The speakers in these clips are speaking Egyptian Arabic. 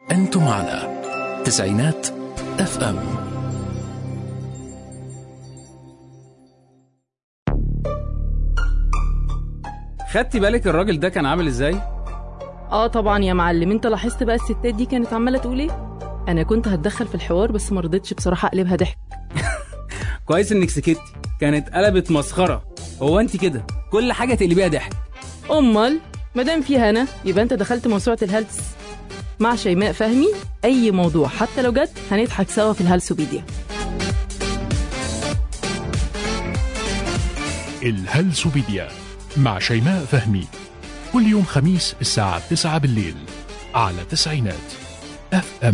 أنتم على تسعينات اف ام خدتي بالك الراجل ده كان عامل ازاي؟ اه طبعا يا معلم انت لاحظت بقى الستات دي كانت عماله تقول ايه انا كنت هتدخل في الحوار بس ما رضيتش بصراحه اقلبها ضحك كويس انك سكتي كانت قلبت مسخره هو انت كده كل حاجه تقلبيها ضحك امال مادام فيها انا يبقى انت دخلت موسوعه الهلس مع شيماء فهمي اي موضوع حتى لو جد هنضحك سوا في الهلسوبيديا الهلسوبيديا مع شيماء فهمي كل يوم خميس الساعة 9 بالليل على تسعينات اف ام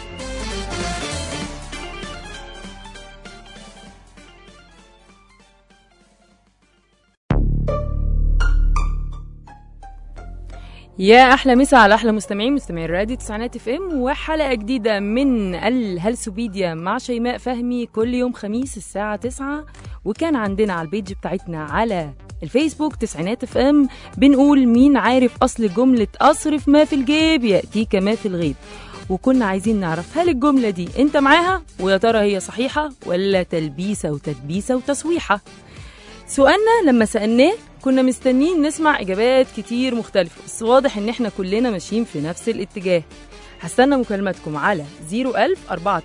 يا احلى مسا على احلى مستمعين مستمعين راديو تسعينات اف ام وحلقه جديده من الهلسوبيديا مع شيماء فهمي كل يوم خميس الساعه 9 وكان عندنا على البيج بتاعتنا على الفيسبوك تسعينات اف ام بنقول مين عارف اصل جمله اصرف ما في الجيب ياتيك ما في الغيب وكنا عايزين نعرف هل الجمله دي انت معاها ويا ترى هي صحيحه ولا تلبيسه وتدبيسه وتسويحه سؤالنا لما سألناه كنا مستنيين نسمع إجابات كتير مختلفة بس واضح إن إحنا كلنا ماشيين في نفس الاتجاه هستنى مكالماتكم على 01000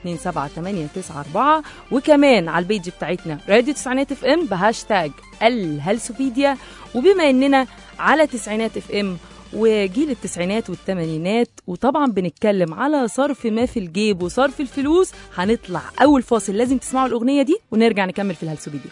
427 وكمان على البيج بتاعتنا راديو تسعينات اف ام بهاشتاج الهلسوبيديا وبما اننا على تسعينات اف ام وجيل التسعينات والثمانينات وطبعا بنتكلم على صرف ما في الجيب وصرف الفلوس هنطلع اول فاصل لازم تسمعوا الاغنيه دي ونرجع نكمل في الهلسوبيديا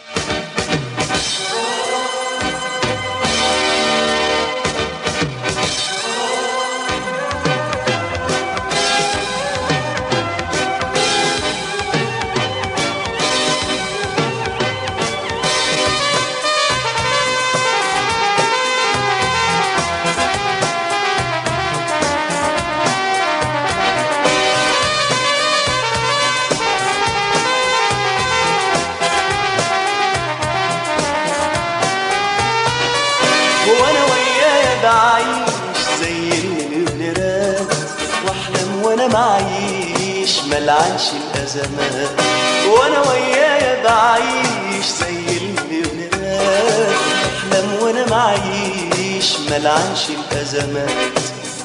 وانا ويايا بعيش زي المليونيرات واحلم وانا معيش ملعنش الازمات وانا ويايا بعيش زي المليونيرات احلم وانا معيش ملعنش الازمات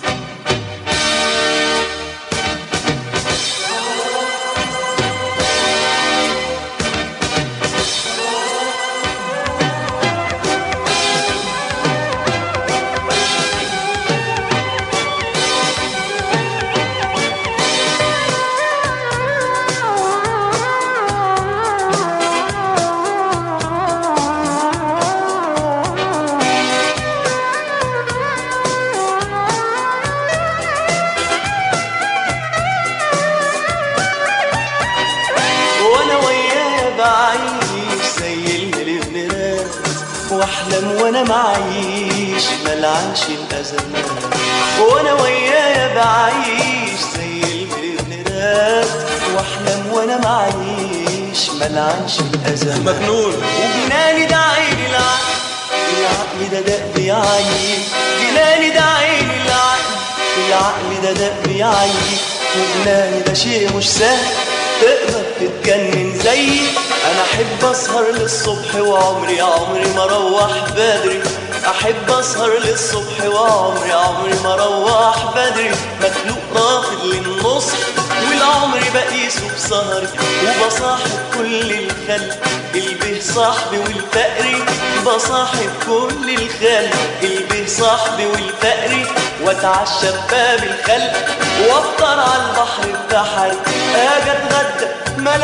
وانا ويايا بعيش زي المليونيرات واحلم وانا معيش ملعنش الازمات وانا ويايا بعيش زي المليونيرات واحلم وانا معيش ملعنش الازمات مجنون وجناني ده عيني العقل العقل ده دق يعيي جناني ده عيني العقل العقل ده دق يعيي وجناني ده شيء مش سهل تقدر تتجنن زيي انا احب اسهر للصبح وعمري عمري ما اروح بدري احب اسهر للصبح وعمري عمري ما اروح بدري مخلوق رافض للنص والعمر بقيسه بسهري وبصاحب كل الخلق البه صاحبي والفقري بصاحب كل الخلق البه صاحبي والفقري واتعشى بباب الخلق وافطر على البحر بتاعي اجي اتغدى ما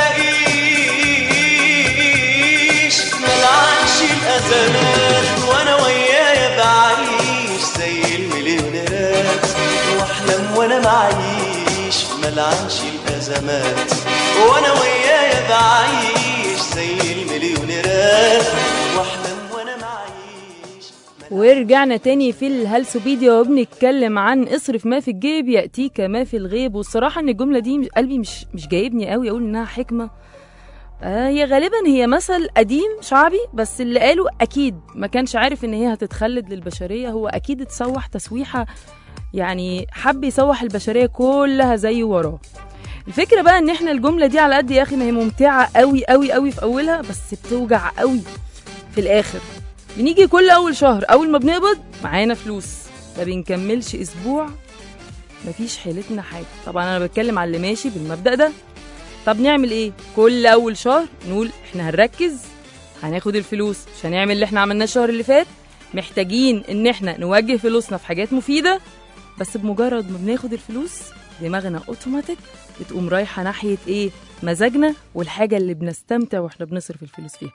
الاقيش ملعنش الازمات وانا ويايا بعيش زي المليونيرات واحلم وانا معيش ملعنش الازمات وانا ويايا بعيش زي المليونيرات واحلم وانا معيش ورجعنا تاني في الهلسوبيديا وبنتكلم عن اصرف ما في الجيب ياتيك ما في الغيب والصراحه ان الجمله دي قلبي مش مش جايبني قوي اقول انها حكمه آه هي غالبا هي مثل قديم شعبي بس اللي قاله اكيد ما كانش عارف ان هي هتتخلد للبشريه هو اكيد اتسوح تسويحه يعني حب يسوح البشريه كلها زي وراه الفكره بقى ان احنا الجمله دي على قد يا اخي ما هي ممتعه قوي قوي قوي في اولها بس بتوجع قوي في الاخر بنيجي كل اول شهر اول ما بنقبض معانا فلوس ما بنكملش اسبوع مفيش حيلتنا حاجه طبعا انا بتكلم على اللي ماشي بالمبدا ده طب نعمل ايه كل اول شهر نقول احنا هنركز هناخد الفلوس مش هنعمل اللي احنا عملناه الشهر اللي فات محتاجين ان احنا نوجه فلوسنا في حاجات مفيده بس بمجرد ما بناخد الفلوس دماغنا اوتوماتيك بتقوم رايحه ناحيه ايه مزاجنا والحاجه اللي بنستمتع واحنا بنصرف الفلوس فيها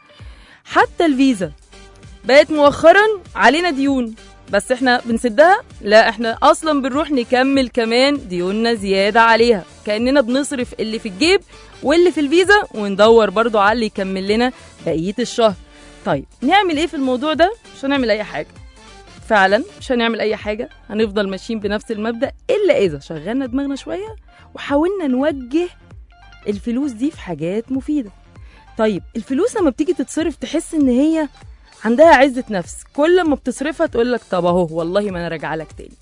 حتى الفيزا بقت مؤخرا علينا ديون بس احنا بنسدها لا احنا اصلا بنروح نكمل كمان ديوننا زياده عليها كاننا بنصرف اللي في الجيب واللي في الفيزا وندور برضو على اللي يكمل لنا بقيه الشهر طيب نعمل ايه في الموضوع ده مش هنعمل اي حاجه فعلا مش هنعمل اي حاجه هنفضل ماشيين بنفس المبدا الا اذا شغلنا دماغنا شويه وحاولنا نوجه الفلوس دي في حاجات مفيده طيب الفلوس لما بتيجي تتصرف تحس ان هي عندها عزة نفس كل ما بتصرفها تقول لك طب اهو والله ما انا راجعه لك تاني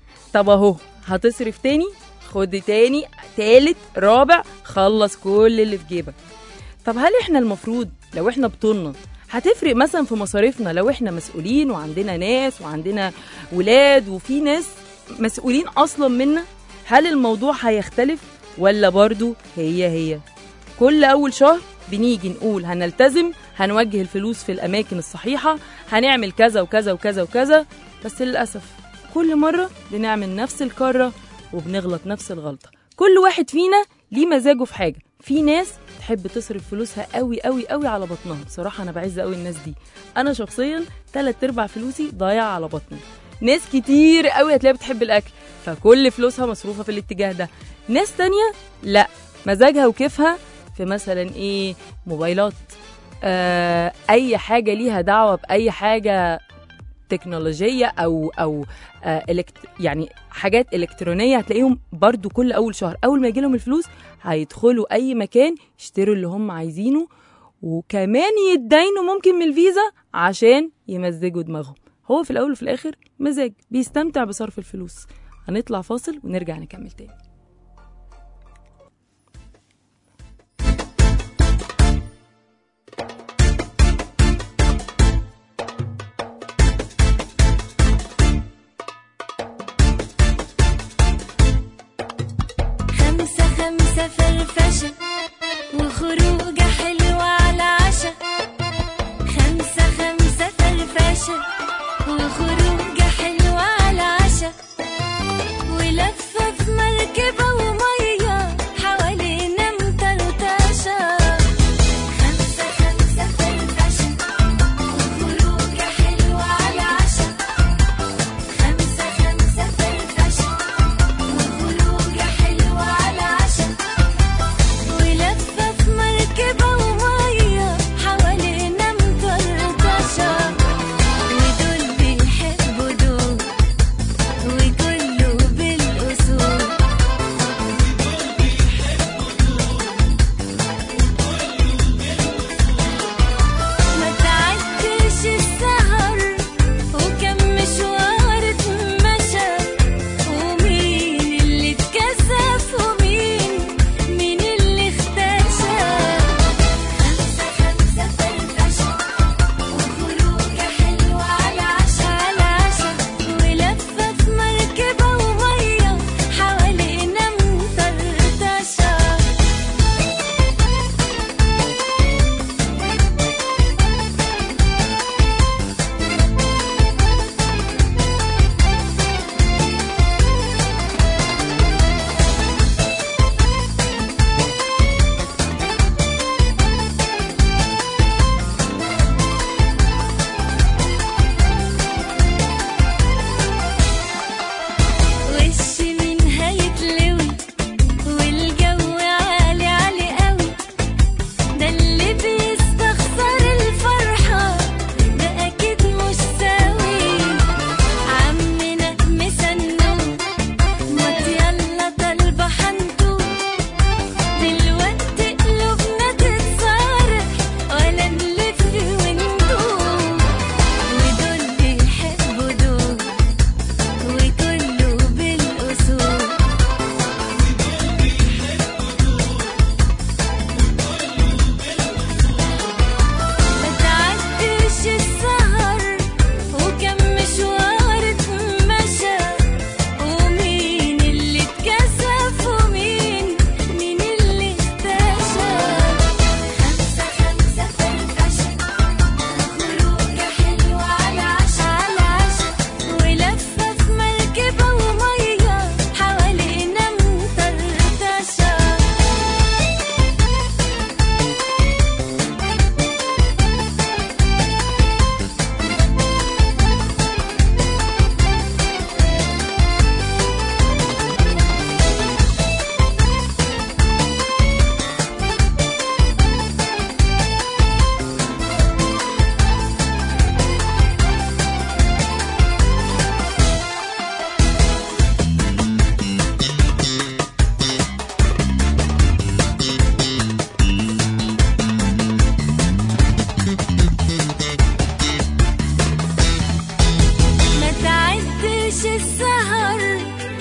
طب اهو هتصرف تاني خد تاني تالت رابع خلص كل اللي في جيبك طب هل احنا المفروض لو احنا بطولنا هتفرق مثلا في مصاريفنا لو احنا مسؤولين وعندنا ناس وعندنا ولاد وفي ناس مسؤولين اصلا منا هل الموضوع هيختلف ولا برضو هي هي كل اول شهر بنيجي نقول هنلتزم هنوجه الفلوس في الاماكن الصحيحه هنعمل كذا وكذا وكذا وكذا بس للاسف كل مره بنعمل نفس الكره وبنغلط نفس الغلطه كل واحد فينا ليه مزاجه في حاجه في ناس تحب تصرف فلوسها قوي قوي قوي على بطنها بصراحه انا بعز قوي الناس دي انا شخصيا تلات ارباع فلوسي ضايعه على بطني ناس كتير قوي هتلاقيها بتحب الاكل فكل فلوسها مصروفه في الاتجاه ده ناس تانية لا مزاجها وكيفها في مثلا ايه موبايلات آه اي حاجه ليها دعوه باي حاجه تكنولوجيه او او آه إلكت يعني حاجات الكترونيه هتلاقيهم برضو كل اول شهر اول ما يجي لهم الفلوس هيدخلوا اي مكان يشتروا اللي هم عايزينه وكمان يتداينوا ممكن من الفيزا عشان يمزجوا دماغهم هو في الاول وفي الاخر مزاج بيستمتع بصرف الفلوس هنطلع فاصل ونرجع نكمل تاني خمسة خمسة فرفشة وخروجة حلوة على عشا خمسة خمسة فرفشة وخروجة حلوة على عشا ولفة في مركب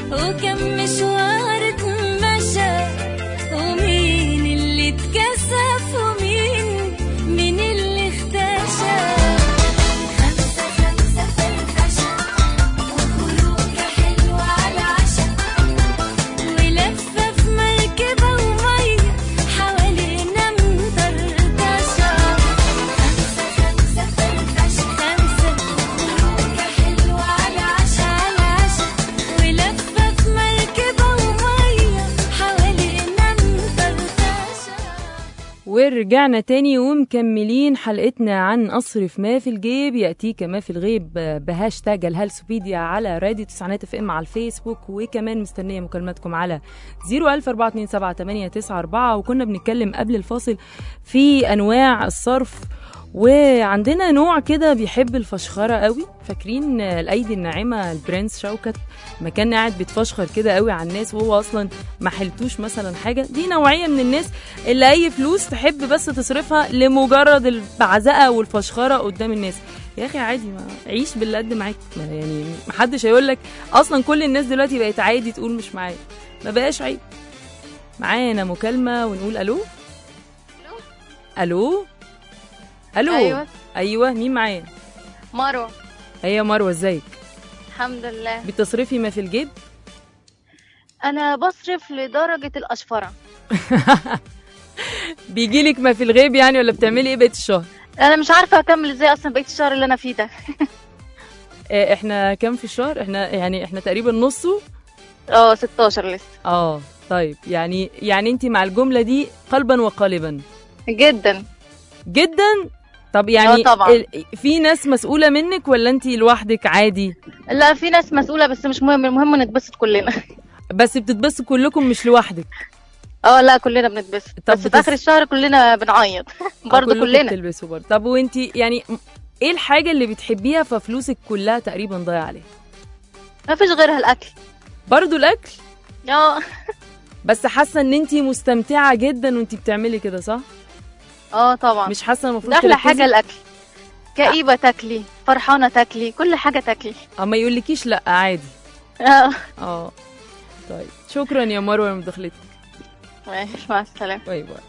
وكم مشوار اتمشى ومين اللي اتكسف ومين مين اللي اختشى خمسة خمسة فرفشة وخروجة حلوة على عشا ولفة في مركبة ومية حوالينا مطرطشة خمسة خمسة فرفشة خمسة وخروجة حلوة على عشا على عشا ولفة في مركبة ومية حوالينا مطرطشة ورجعنا تاني ومكملين حلقتنا عن أصرف ما في الجيب يأتيك ما في الغيب بهاشتاج الهالسوبيديا على راديو تسعينات اف ام على الفيسبوك وكمان مستنية مكالماتكم على 014278994 وكنا بنتكلم قبل الفاصل في أنواع الصرف وعندنا نوع كده بيحب الفشخرة قوي فاكرين الأيدي الناعمة البرنس شوكت ما كان قاعد بيتفشخر كده قوي على الناس وهو أصلا ما حلتوش مثلا حاجة دي نوعية من الناس اللي أي فلوس تحب بس تصرفها لمجرد البعزقة والفشخرة قدام الناس يا أخي عادي ما عيش باللي قد معاك ما يعني محدش هيقول لك أصلا كل الناس دلوقتي بقت عادي تقول مش معايا ما بقاش عيب معانا مكالمة ونقول ألو ألو ألو أيوة. أيوة مين معايا مروة هي مروة ازيك الحمد لله بتصرفي ما في الجيب أنا بصرف لدرجة الأشفرة بيجيلك ما في الغيب يعني ولا بتعملي ايه بقية الشهر أنا مش عارفة أكمل إزاي أصلا بقيت الشهر اللي أنا فيه ده آه، احنا كام في الشهر احنا يعني احنا تقريبا نصه اه 16 لسه اه طيب يعني يعني انت مع الجملة دي قلبا وقالبا جدا جدا طب يعني آه، طبعا. ال- في ناس مسؤولة منك ولا انت لوحدك عادي لا في ناس مسؤولة بس مش مهم المهم نتبسط كلنا بس بتتبسطوا كلكم مش لوحدك اه لا كلنا بنتبسط طب بس بتس- في آخر الشهر كلنا بنعيط برضه كلكم كلنا بتلبسوا برضه طب وانت يعني م- ايه الحاجة اللي بتحبيها ففلوسك كلها تقريبا ضايعة عليها ما فيش غيرها الأكل برضه الاكل اه بس حاسه ان انت مستمتعه جدا وانت بتعملي كده صح اه طبعا مش حاسه المفروض ده أحلى تركزي؟ حاجة الأكل كئيبة تاكلي فرحانة تاكلي كل حاجة تاكلي اما يقولكيش لا عادي اه اه طيب شكرا يا مروه لمداخلتك ماشي مع السلامة باي باي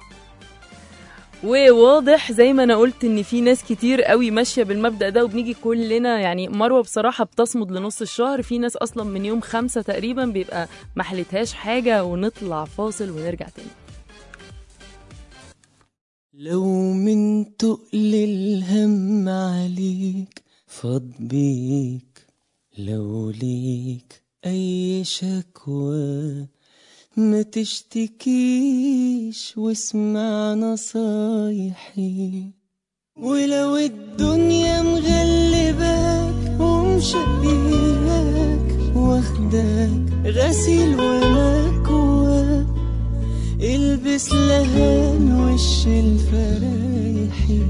وواضح زي ما انا قلت ان في ناس كتير قوي ماشيه بالمبدا ده وبنيجي كلنا يعني مروه بصراحه بتصمد لنص الشهر في ناس اصلا من يوم خمسة تقريبا بيبقى ما حلتهاش حاجه ونطلع فاصل ونرجع تاني لو من تقل الهم عليك فاض بيك لو ليك أي شكوى ما تشتكيش واسمع نصايحي ولو الدنيا مغلباك ومشقياك واخداك غسيل ومكواك البس لهان وش الفرايحي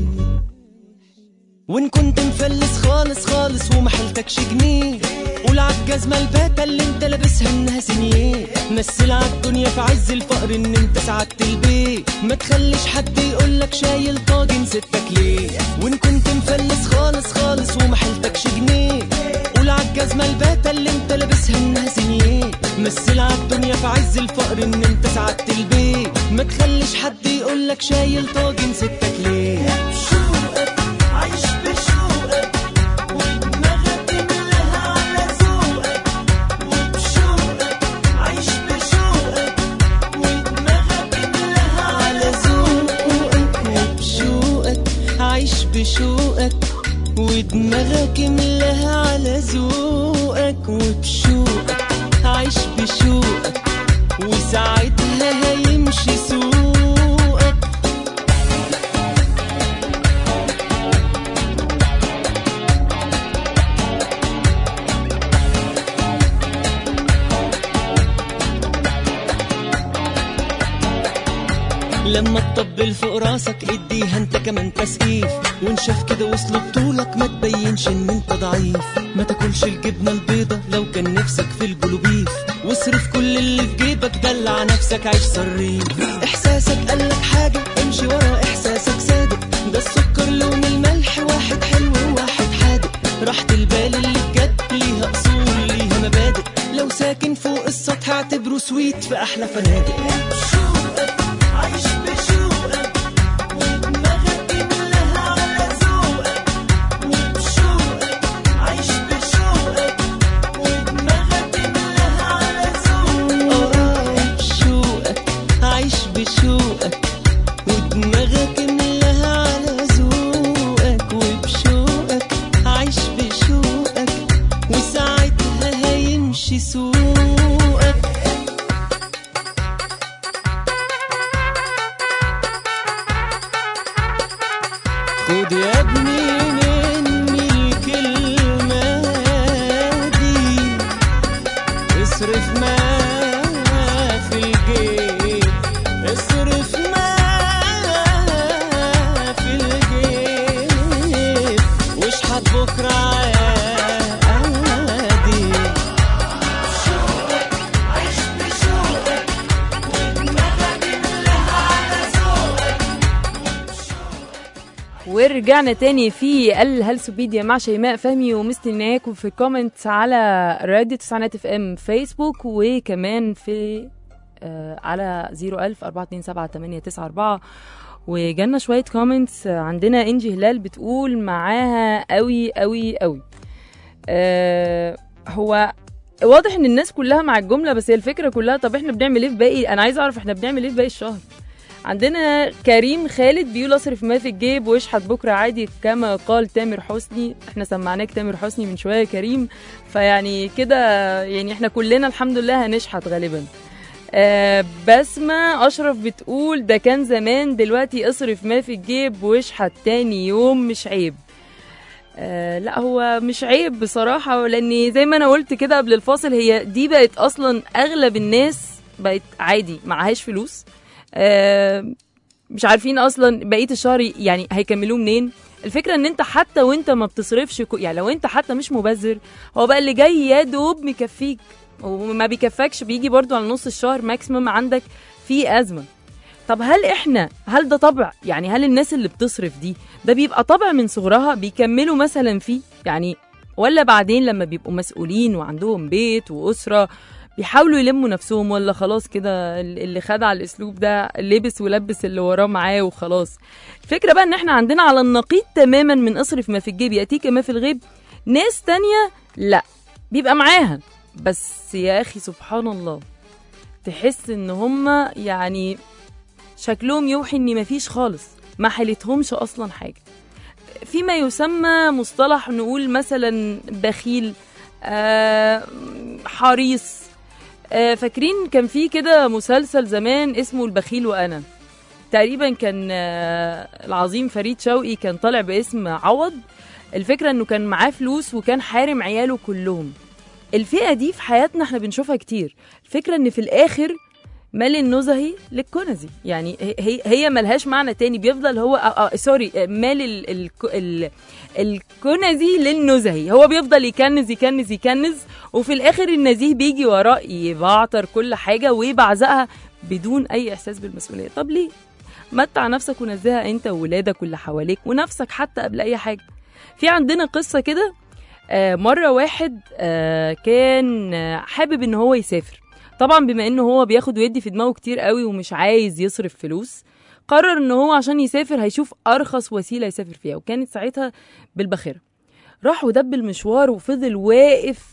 وان كنت مفلس خالص خالص وما حيلتكش جنيه قول عالجزمة الباتة اللي انت لابسها انها سنيه مثل عالدنيا في عز الفقر ان انت سعدت البيت ما تخليش حد يقولك شايل طاجن ستك ليه وان كنت مفلس خالص خالص وما حيلتكش جنيه قول عالجزمة الباتة اللي انت لابسها انها سنيه مثل عالدنيا في عز الفقر ان انت سعدت البيت ما تخليش حد يقولك شايل طاجن ستك ليه بشوقك عايش بشوقك ودماغك كلها على ذوقك وبشوقك عايش بشوقك ودماغك كلها على ذوقك وبشوقك عايش بشوقك ودماغك ملاها على ذوقك وبشوقك عايش بشوقك وساعتها هيمشي سوقك لما تطبل فوق راسك اديها انت كمان تسقيف وانشف كده وصل بطولك ما تبينش ان انت ضعيف ما تاكلش الجبنه البيضه لو كان نفسك في الجلوبيف واصرف كل اللي في جيبك دلع نفسك عيش صريف احساسك قالك حاجه امشي ورا احساسك صادق ده السكر لون الملح واحد حلو وواحد حادق راحة البال اللي بجد ليها اصول ليها مبادئ لو سويت في احلى فنادق بشوقك عايش بشوقك ودماغك كلها على ذوقك وبشوقك عايش بشوقك ودماغك كلها على ذوقك اه بشوقك عايش بشوقك ودماغك ملاها على ذوقك وبشوقك عايش بشوقك وساعتها هيمشي سوقك خد يا ابني مني الكلمة دي اصرف ما في الجيب اصرف ما في الجيب واشحت بكرة عادي ورجعنا تاني في الهلسوبيديا مع شيماء فهمي ومستنياكم في الكومنتس على راديو تسعينات اف ام فيسبوك وكمان في آه على 01000 427 وجالنا شوية كومنتس عندنا انجي هلال بتقول معاها قوي قوي قوي آه هو واضح ان الناس كلها مع الجملة بس هي الفكرة كلها طب احنا بنعمل ايه في باقي انا عايزة اعرف احنا بنعمل ايه في باقي الشهر عندنا كريم خالد بيقول اصرف ما في الجيب واشحت بكره عادي كما قال تامر حسني احنا سمعناك تامر حسني من شويه يا كريم فيعني كده يعني احنا كلنا الحمد لله هنشحت غالبا آه بسمة أشرف بتقول ده كان زمان دلوقتي اصرف ما في الجيب واشحت تاني يوم مش عيب آه لا هو مش عيب بصراحة لأن زي ما أنا قلت كده قبل الفاصل هي دي بقت أصلا أغلب الناس بقت عادي معهاش فلوس آه، مش عارفين اصلا بقيه الشهر يعني هيكملوه منين الفكره ان انت حتى وانت ما بتصرفش كو يعني لو انت حتى مش مبذر هو بقى اللي جاي يا دوب مكفيك وما بيكفكش بيجي برضو على نص الشهر ماكسيمم عندك في ازمه طب هل احنا هل ده طبع يعني هل الناس اللي بتصرف دي ده بيبقى طبع من صغرها بيكملوا مثلا فيه يعني ولا بعدين لما بيبقوا مسؤولين وعندهم بيت واسره بيحاولوا يلموا نفسهم ولا خلاص كده اللي خد على الاسلوب ده لبس ولبس اللي وراه معاه وخلاص الفكره بقى ان احنا عندنا على النقيض تماما من اصرف ما في الجيب ياتيك ما في الغيب ناس تانية لا بيبقى معاها بس يا اخي سبحان الله تحس ان هم يعني شكلهم يوحي ان مفيش خالص ما حيلتهمش اصلا حاجه فيما يسمى مصطلح نقول مثلا بخيل آه حريص آه فاكرين كان في كده مسلسل زمان اسمه البخيل وانا تقريبا كان آه العظيم فريد شوقي كان طالع باسم عوض الفكره انه كان معاه فلوس وكان حارم عياله كلهم الفئه دي في حياتنا احنا بنشوفها كتير الفكره ان في الاخر مال النزهي للكنزي يعني هي هي ملهاش معنى تاني بيفضل هو آه آه سوري مال ال ال ال الكنزي للنزهي هو بيفضل يكنز يكنز يكنز وفي الاخر النزيه بيجي وراه يبعتر كل حاجه ويبعزقها بدون اي احساس بالمسؤوليه طب ليه متع نفسك ونزهها انت وولادك واللي حواليك ونفسك حتى قبل اي حاجه في عندنا قصه كده آه مره واحد آه كان آه حابب ان هو يسافر طبعا بما انه هو بياخد ويدي في دماغه كتير قوي ومش عايز يصرف فلوس قرر ان هو عشان يسافر هيشوف ارخص وسيله يسافر فيها وكانت ساعتها بالباخره راح ودب المشوار وفضل واقف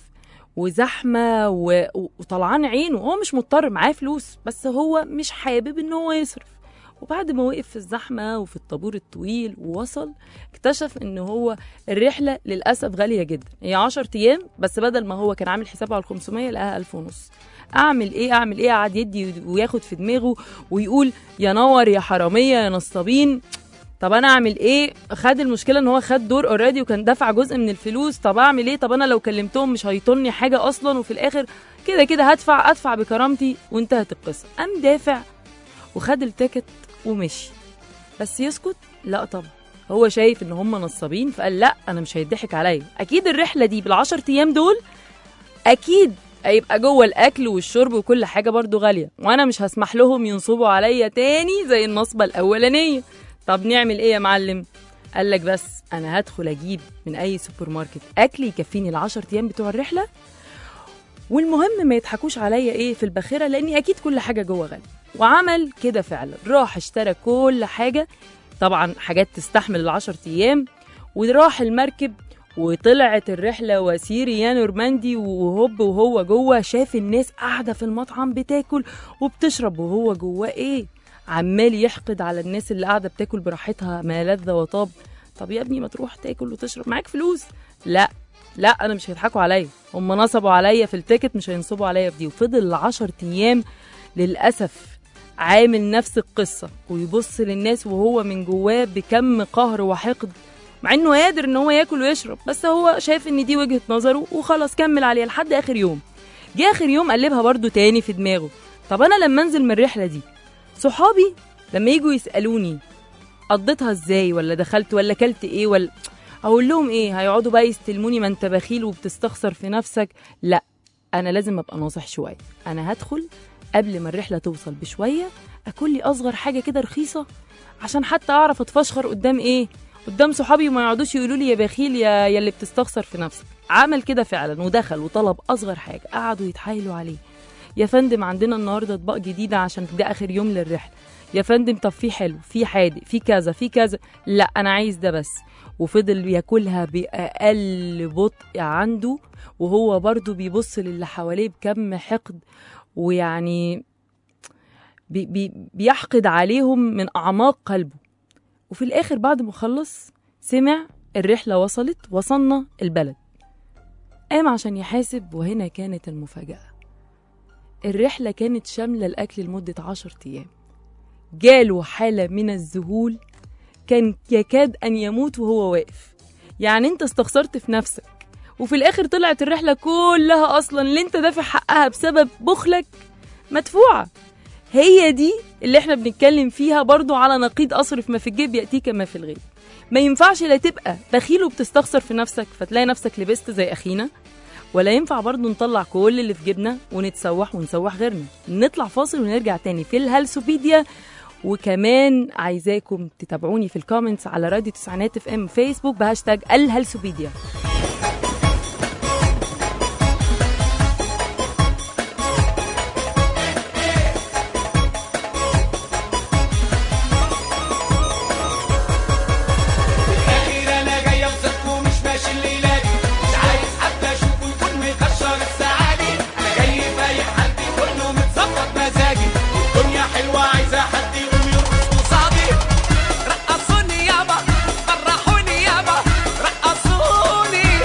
وزحمه و... وطلعان عينه هو مش مضطر معاه فلوس بس هو مش حابب ان هو يصرف وبعد ما وقف في الزحمة وفي الطابور الطويل ووصل اكتشف ان هو الرحلة للأسف غالية جدا هي 10 أيام بس بدل ما هو كان عامل حسابه على 500 لقاها 1000 ونص اعمل ايه اعمل ايه قعد يدي وياخد في دماغه ويقول يا نور يا حراميه يا نصابين طب انا اعمل ايه خد المشكله ان هو خد دور اوريدي وكان دفع جزء من الفلوس طب اعمل ايه طب انا لو كلمتهم مش هيطني حاجه اصلا وفي الاخر كده كده هدفع ادفع بكرامتي وانتهت القصه قام دافع وخد التيكت ومشي بس يسكت لا طبعا هو شايف ان هم نصابين فقال لا انا مش هيضحك عليا اكيد الرحله دي بالعشر ايام دول اكيد هيبقى جوه الاكل والشرب وكل حاجه برضو غاليه وانا مش هسمح لهم ينصبوا عليا تاني زي النصبه الاولانيه طب نعمل ايه يا معلم قال لك بس انا هدخل اجيب من اي سوبر ماركت اكل يكفيني العشر ايام بتوع الرحله والمهم ما يضحكوش عليا ايه في الباخره لاني اكيد كل حاجه جوه غاليه وعمل كده فعلا راح اشترى كل حاجه طبعا حاجات تستحمل العشر ايام وراح المركب وطلعت الرحله وسيري يا نورماندي وهوب وهو جوه شاف الناس قاعده في المطعم بتاكل وبتشرب وهو جواه ايه عمال يحقد على الناس اللي قاعده بتاكل براحتها ما لذ وطاب طب يا ابني ما تروح تاكل وتشرب معاك فلوس لا لا انا مش هيضحكوا عليا هم نصبوا عليا في التيكت مش هينصبوا عليا في دي وفضل 10 ايام للاسف عامل نفس القصه ويبص للناس وهو من جواه بكم قهر وحقد مع انه قادر ان هو ياكل ويشرب بس هو شايف ان دي وجهه نظره وخلاص كمل عليها لحد اخر يوم جه اخر يوم قلبها برضو تاني في دماغه طب انا لما انزل من الرحله دي صحابي لما يجوا يسالوني قضيتها ازاي ولا دخلت ولا كلت ايه ولا اقول لهم ايه هيقعدوا بقى يستلموني ما انت بخيل وبتستخسر في نفسك لا انا لازم ابقى ناصح شويه انا هدخل قبل ما الرحله توصل بشويه اكل لي اصغر حاجه كده رخيصه عشان حتى اعرف اتفشخر قدام ايه قدام صحابي وما يقعدوش يقولوا لي يا بخيل يا يا اللي بتستخسر في نفسك عمل كده فعلا ودخل وطلب اصغر حاجه قعدوا يتحايلوا عليه يا فندم عندنا النهارده اطباق جديده عشان ده اخر يوم للرحله يا فندم طب في حلو في حادق في كذا في كذا لا انا عايز ده بس وفضل ياكلها باقل بطء عنده وهو برضو بيبص للي حواليه بكم حقد ويعني بي بي بيحقد عليهم من اعماق قلبه وفي الاخر بعد ما خلص سمع الرحله وصلت وصلنا البلد قام عشان يحاسب وهنا كانت المفاجاه الرحله كانت شامله الاكل لمده عشر ايام جاله حاله من الذهول كان يكاد ان يموت وهو واقف يعني انت استخسرت في نفسك وفي الاخر طلعت الرحله كلها اصلا اللي انت دافع حقها بسبب بخلك مدفوعه هي دي اللي احنا بنتكلم فيها برضو على نقيض اصرف ما في الجيب ياتيك ما في الغيب ما ينفعش لا تبقى بخيل وبتستخسر في نفسك فتلاقي نفسك لبست زي اخينا ولا ينفع برضو نطلع كل اللي في جيبنا ونتسوح ونسوح غيرنا نطلع فاصل ونرجع تاني في الهلسوبيديا وكمان عايزاكم تتابعوني في الكومنتس على راديو تسعينات اف ام فيسبوك بهاشتاج الهلسوبيديا الأخير أنا جاي أبسطكم ومش ماشي الليلة دي مش عايز حد أشوفه يكون مكشر السعادي أنا جاي فايق حالتي كله متظبط مزاجي الدنيا حلوة عايزة حد يقوم يرقص قصادي رقصوني يابا فرحوني يابا رقصوني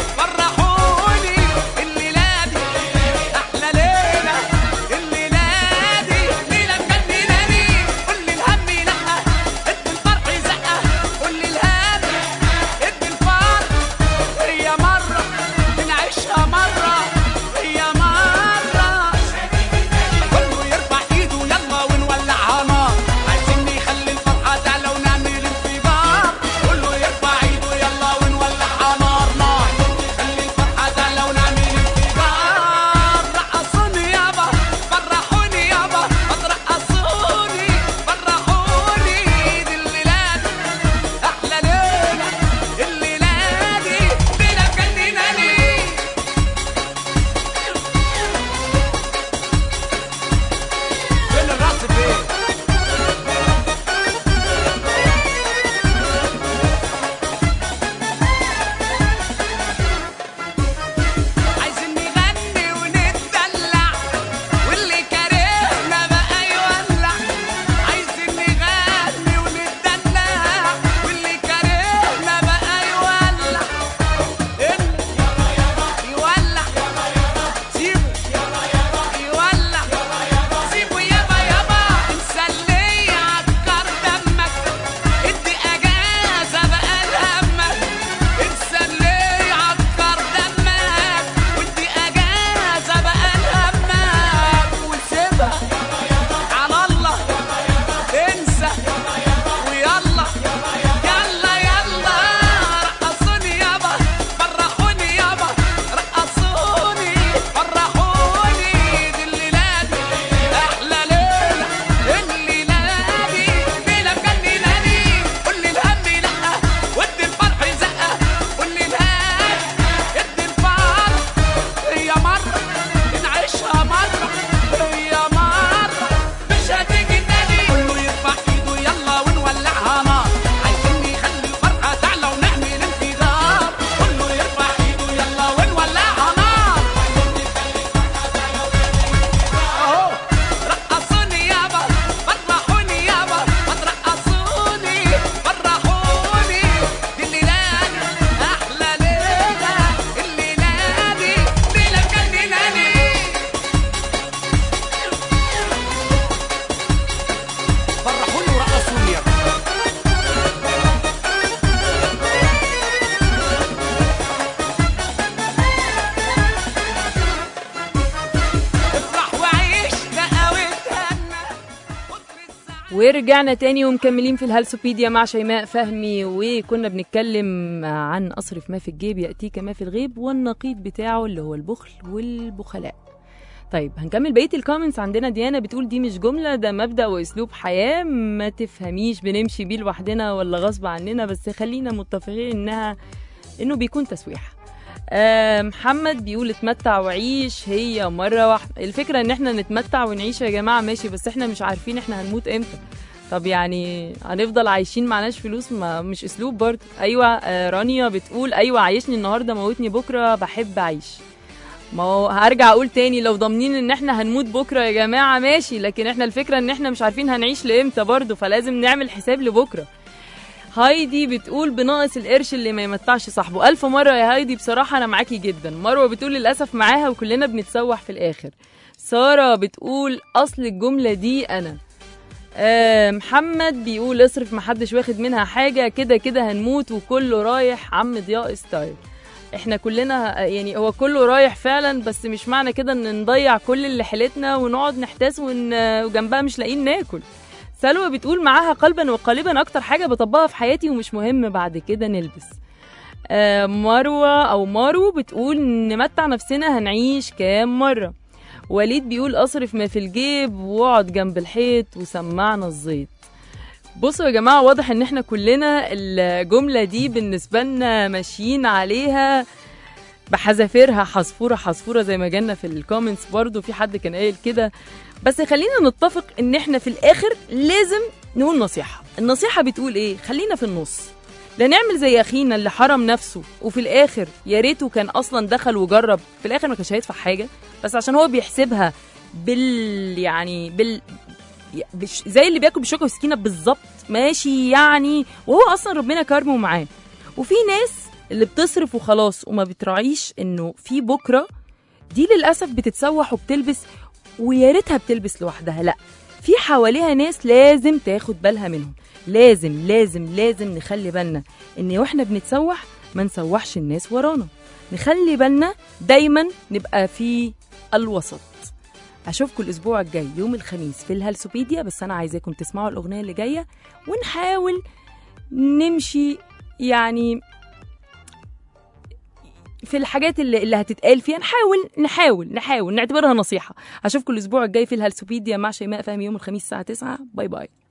ورجعنا تاني ومكملين في الهلسوبيديا مع شيماء فهمي وكنا بنتكلم عن أصرف ما في الجيب يأتيك ما في الغيب والنقيض بتاعه اللي هو البخل والبخلاء طيب هنكمل بقية الكومنتس عندنا ديانا بتقول دي مش جملة ده مبدأ وأسلوب حياة ما تفهميش بنمشي بيه لوحدنا ولا غصب عننا بس خلينا متفقين إنها إنه بيكون تسويح آه، محمد بيقول اتمتع وعيش هي مرة واحدة الفكرة ان احنا نتمتع ونعيش يا جماعة ماشي بس احنا مش عارفين احنا هنموت امتى طب يعني هنفضل عايشين معناش فلوس ما مش اسلوب برضه ايوه آه، رانيا بتقول ايوه عايشني النهارده موتني بكره بحب اعيش ما هو هرجع اقول تاني لو ضامنين ان احنا هنموت بكره يا جماعه ماشي لكن احنا الفكره ان احنا مش عارفين هنعيش لامتى برضه فلازم نعمل حساب لبكره هايدي بتقول بناقص القرش اللي ما يمتعش صاحبه ألف مرة يا هايدي بصراحة أنا معاكي جدا مروة بتقول للأسف معاها وكلنا بنتسوح في الآخر سارة بتقول أصل الجملة دي أنا آه، محمد بيقول اصرف محدش واخد منها حاجة كده كده هنموت وكله رايح عم ضياء ستايل احنا كلنا يعني هو كله رايح فعلا بس مش معنى كده ان نضيع كل اللي حيلتنا ونقعد نحتاس ون... وجنبها مش لاقيين ناكل سلوى بتقول معاها قلبا وقالبا اكتر حاجه بطبقها في حياتي ومش مهم بعد كده نلبس آه، مروه او مارو بتقول نمتع نفسنا هنعيش كام مره وليد بيقول اصرف ما في الجيب واقعد جنب الحيط وسمعنا الزيت بصوا يا جماعه واضح ان احنا كلنا الجمله دي بالنسبه لنا ماشيين عليها بحذافيرها حصفوره حصفوره زي ما جالنا في الكومنتس برضو في حد كان قايل كده بس خلينا نتفق ان احنا في الاخر لازم نقول نصيحه النصيحه بتقول ايه خلينا في النص لا نعمل زي اخينا اللي حرم نفسه وفي الاخر يا ريته كان اصلا دخل وجرب في الاخر ما كانش هيدفع حاجه بس عشان هو بيحسبها بال يعني بال بش- زي اللي بياكل بالشوكه والسكينه بالظبط ماشي يعني وهو اصلا ربنا كرمه معاه وفي ناس اللي بتصرف وخلاص وما بتراعيش انه في بكره دي للاسف بتتسوح وبتلبس ويا ريتها بتلبس لوحدها لا في حواليها ناس لازم تاخد بالها منهم لازم لازم لازم نخلي بالنا ان واحنا بنتسوح ما نسوحش الناس ورانا نخلي بالنا دايما نبقى في الوسط اشوفكم الاسبوع الجاي يوم الخميس في الهلسوبيديا بس انا عايزاكم تسمعوا الاغنيه اللي جايه ونحاول نمشي يعني في الحاجات اللي, اللي هتتقال فيها نحاول نحاول نحاول نعتبرها نصيحه اشوفكم الاسبوع الجاي في الهلسوبيديا مع شيماء فهمي يوم الخميس الساعه 9 باي باي